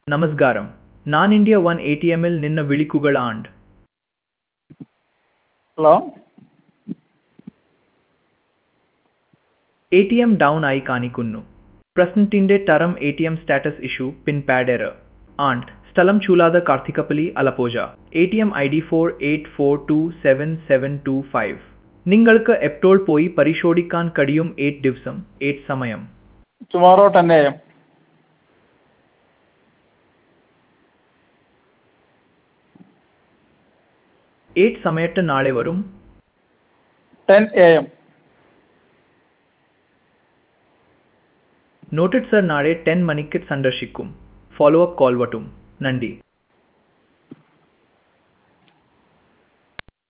നമസ്കാരം ഞാൻ India one A T എമ്മിൽ നിന്ന് വിളിക്കുകകൾ ആണ്ട് hello A T M down ആയി കാണിക്കുന്നു പ്രശ്നത്തിന്റെ തരം A T M status issue pin pad error ആണ്ട് സ്ഥലം ചൂലാത Karthikappally Alappuzha A T M I D four eight four two seven seven two five നിങ്ങൾക്ക് എപ്പോൾ പോയി പരിശോധിക്കാൻ കഴിയും എയ്റ്റ് ദിവസം എയ്റ്റ് സമയം tomorrow ten A M eight സമയത്ത് നാളെ വരും ten A M noted sir നാളെ ടെൻ മണിക്ക് സന്ദർശിക്കും ഫോളോ അപ്പ് കോൾ വട്ടും നന്ദി